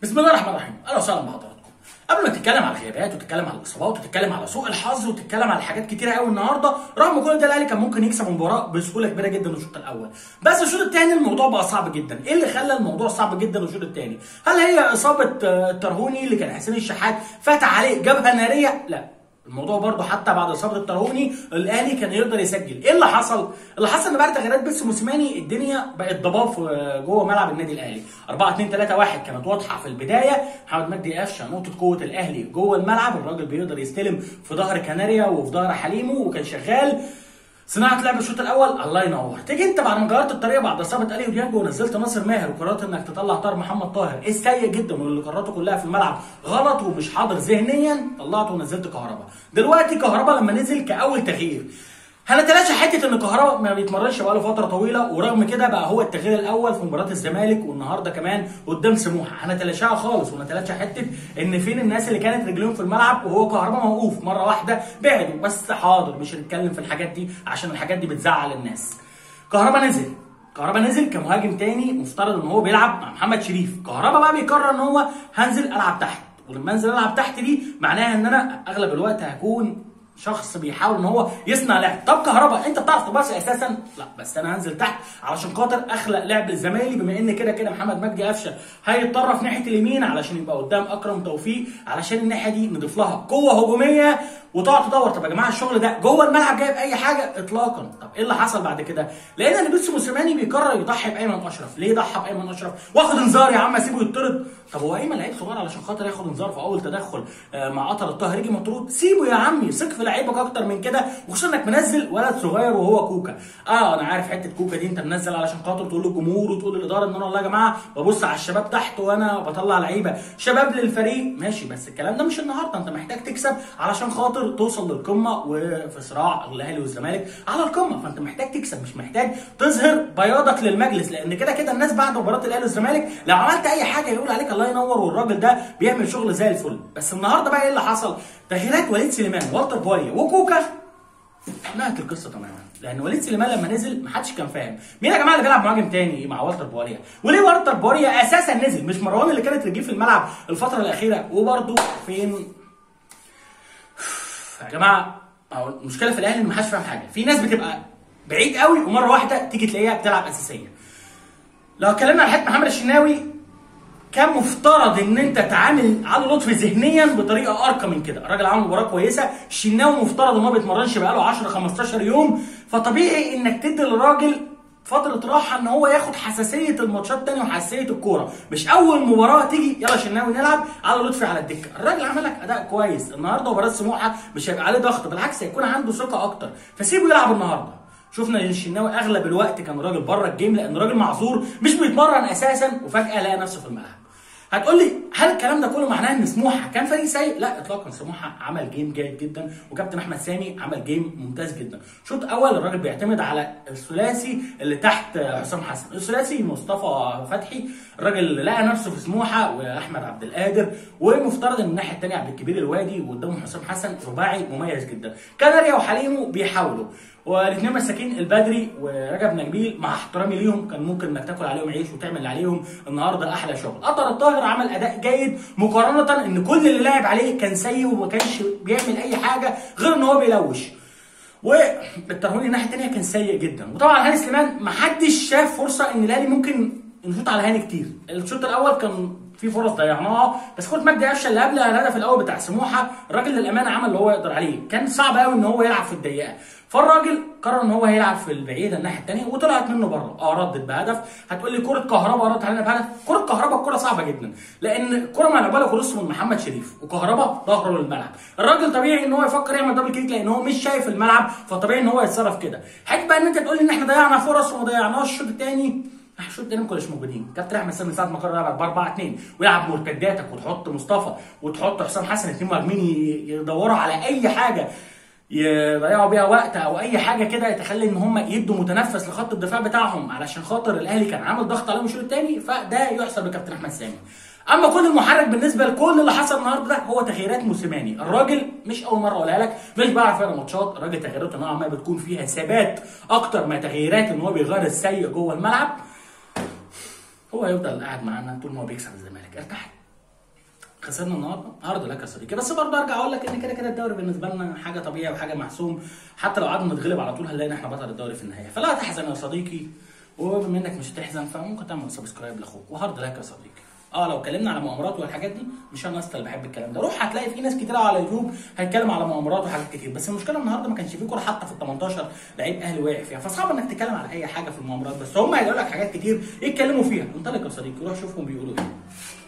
بسم الله الرحمن الرحيم اهلا وسهلا بحضراتكم قبل ما تتكلم على الغيابات وتتكلم على الاصابات وتتكلم على سوء الحظ وتتكلم على حاجات كتيره قوي النهارده رغم كل ده الاهلي كان ممكن يكسب المباراه بسهوله كبيره جدا الشوط الاول بس الشوط الثاني الموضوع بقى صعب جدا ايه اللي خلى الموضوع صعب جدا الشوط الثاني هل هي اصابه آه، الترهوني اللي كان حسين الشحات فتح عليه جبهه ناريه لا الموضوع برضه حتى بعد اصابه الترهوني الاهلي كان يقدر يسجل ايه اللي حصل اللي حصل ان بعد تغييرات بيتس موسيماني الدنيا بقت ضباب في جوه ملعب النادي الاهلي 4 2 3 1 كانت واضحه في البدايه محمد مجدي قفشه نقطه قوه الاهلي جوه الملعب الراجل بيقدر يستلم في ظهر كناريا وفي ظهر حليمو وكان شغال صناعه لعب الشوط الاول الله ينور تيجي انت بعد ما غيرت الطريقه بعد اصابه اليو ديانجو ونزلت ناصر ماهر وقررت انك تطلع طاهر محمد طاهر ايه السيء جدا واللي قراراته كلها في الملعب غلط ومش حاضر ذهنيا طلعته ونزلت كهربا دلوقتي كهربا لما نزل كاول تغيير هنتلاشى حته ان كهربا ما بيتمرنش بقاله فتره طويله ورغم كده بقى هو التغيير الاول في مباراه الزمالك والنهارده كمان قدام سموحه هنتلاشاها خالص ونتلاشى حته ان فين الناس اللي كانت رجليهم في الملعب وهو كهربا موقوف مره واحده بعدوا بس حاضر مش هنتكلم في الحاجات دي عشان الحاجات دي بتزعل الناس كهربا نزل كهربا نزل كمهاجم تاني مفترض ان هو بيلعب مع محمد شريف كهربا بقى بيقرر ان هو هنزل العب تحت ولما انزل العب تحت دي معناها ان انا اغلب الوقت هكون شخص بيحاول ان هو يصنع لعب طب كهربا انت بتعرف تباصي اساسا لا بس انا هنزل تحت علشان خاطر اخلق لعب لزمايلي بما ان كده كده محمد مجدي قفشه هيتطرف ناحيه اليمين علشان يبقى قدام اكرم توفيق علشان الناحيه دي نضيف لها قوه هجوميه وتقعد تدور طب يا جماعه الشغل ده جوه الملعب جايب اي حاجه اطلاقا طب ايه اللي حصل بعد كده لقينا ان بيتسو موسيماني بيقرر يضحي بايمن اشرف ليه ضحى بايمن اشرف واخد انذار يا عم اسيبه يطرد طب هو ايمن لعيب صغير علشان خاطر ياخد انذار في اول تدخل آه، مع قطر الطاهر يجي مطرود سيبه يا عمي ثق في لعيبك اكتر من كده وخصوصا انك منزل ولد صغير وهو كوكا اه انا عارف حته كوكا دي انت منزل علشان خاطر تقول للجمهور وتقول للاداره ان انا والله يا جماعه ببص على الشباب تحت وانا بطلع لعيبه شباب للفريق ماشي بس الكلام ده مش النهارده انت محتاج تكسب علشان خاطر توصل للقمه وفي صراع الاهلي والزمالك على القمه فانت محتاج تكسب مش محتاج تظهر بياضك للمجلس لان كده كده الناس بعد مباراه الاهلي والزمالك لو عملت اي حاجه يقول عليك الله ينور والراجل ده بيعمل شغل زي الفل بس النهارده بقى ايه اللي حصل تغييرات وليد سليمان والتر بواليا وكوكا نهت القصه تماما لان وليد سليمان لما نزل ما حدش كان فاهم مين يا جماعه اللي بيلعب مهاجم تاني مع والتر بواليا وليه والتر بواليا اساسا نزل مش مروان اللي كانت رجليه في الملعب الفتره الاخيره وبرده فين يا جماعه أهو المشكله في الاهلي ان ما حدش فاهم حاجه في ناس بتبقى بعيد قوي ومره واحده تيجي تلاقيها بتلعب اساسيه لو اتكلمنا عن حته محمد الشناوي كان مفترض ان انت تعامل علي لطفي ذهنيا بطريقه ارقى من كده الراجل عمل مباراه كويسه الشناوي مفترض ان هو ما بيتمرنش بقاله 10 15 يوم فطبيعي انك تدي للراجل فترة راحة ان هو ياخد حساسية الماتشات تاني وحساسية الكورة، مش أول مباراة تيجي يلا شناوي نلعب على لطفي على الدكة، الراجل عمل لك أداء كويس، النهارده مباراة سموحة مش هيبقى عليه ضغط بالعكس هيكون عنده ثقة أكتر، فسيبه يلعب النهارده. شفنا ان الشناوي اغلب الوقت كان راجل بره الجيم لان راجل معذور مش بيتمرن اساسا وفجاه لقى نفسه في الملعب. هتقول لي هل الكلام ده كله معناه ان سموحه كان فريق سيء؟ لا اطلاقا سموحه عمل جيم جيد جدا وكابتن احمد سامي عمل جيم ممتاز جدا. شوط اول الراجل بيعتمد على الثلاثي اللي تحت حسام حسن، الثلاثي مصطفى فتحي الراجل لقى نفسه في سموحه واحمد عبد القادر ومفترض ان الناحيه الثانيه عبد الكبير الوادي وقدامهم حسام حسن رباعي مميز جدا. كناريا وحليمو بيحاولوا والاثنين مساكين البدري ورجب نجبيل مع احترامي ليهم كان ممكن انك تاكل عليهم عيش وتعمل اللي عليهم النهارده احلى شغل قطر الطاهر عمل اداء جيد مقارنه ان كل اللي لعب عليه كان سيء وما كانش بيعمل اي حاجه غير ان هو بيلوش والترهوني الناحيه الثانيه كان سيء جدا وطبعا هاني سليمان ما حدش شاف فرصه ان الاهلي ممكن نشوط على هاني كتير الشوط الاول كان في فرص ضيعناها بس كره مجدي قفشه اللي قبل الهدف الاول بتاع سموحه الراجل للامانه عمل اللي هو يقدر عليه كان صعب قوي ان هو يلعب في الضيقه فالراجل قرر ان هو هيلعب في البعيده الناحيه الثانيه وطلعت منه بره اه ردت بهدف هتقول لي كره كهرباء ردت علينا بهدف كره كهرباء الكره صعبه جدا لان الكره ملعوبه له كروس من محمد شريف وكهرباء ظهره للملعب الراجل طبيعي ان هو يفكر يعمل دبل كيك لان هو مش شايف الملعب فطبيعي ان هو يتصرف كده حته بقى ان انت تقول لي ان احنا ضيعنا فرص وما ضيعناش الشوط الثاني الشوط الثاني ما كناش موجودين كابتن احمد سامي من ساعه ما قرر يلعب 4 4 2 ويلعب مرتداتك وتحط مصطفى وتحط حسام حسن اثنين مهاجمين يدوروا على اي حاجه يضيعوا بيها وقت او اي حاجه كده تخلي ان هم يدوا متنفس لخط الدفاع بتاعهم علشان خاطر الاهلي كان عامل ضغط عليهم الشوط الثاني فده يحسب لكابتن احمد سامي اما كل المحرك بالنسبه لكل اللي حصل النهارده ده هو تغييرات موسيماني الراجل مش اول مره اقولها لك مش بعرف اقرا ماتشات الراجل تغييراته نوعا ما بتكون فيها ثبات اكتر ما تغييرات ان هو بيغير السيء جوه الملعب هو هيفضل قاعد معانا طول ما هو بيكسب الزمالك ارتحت خسرنا النهارده هارد لك يا صديقي بس برضه ارجع اقول لك ان كده كده الدوري بالنسبه لنا حاجه طبيعيه وحاجه محسوم حتى لو قعدنا نتغلب على طول هنلاقي ان احنا بطل الدوري في النهايه فلا تحزن يا صديقي وبما انك مش هتحزن فممكن تعمل سبسكرايب لاخوك وهارد لك يا صديقي اه لو اتكلمنا على مؤامرات والحاجات دي مش انا اللي بحب الكلام ده روح هتلاقي في ناس كتير على اليوتيوب هيتكلم على مؤامرات وحاجات كتير بس المشكله النهارده ما كانش في كوره حتى في ال 18 لعيب اهلي واقع فيها فصعب انك تتكلم على اي حاجه في المؤامرات بس هم هيقول لك حاجات كتير يتكلموا فيها انطلق يا صديقي روح شوفهم بيقولوا ايه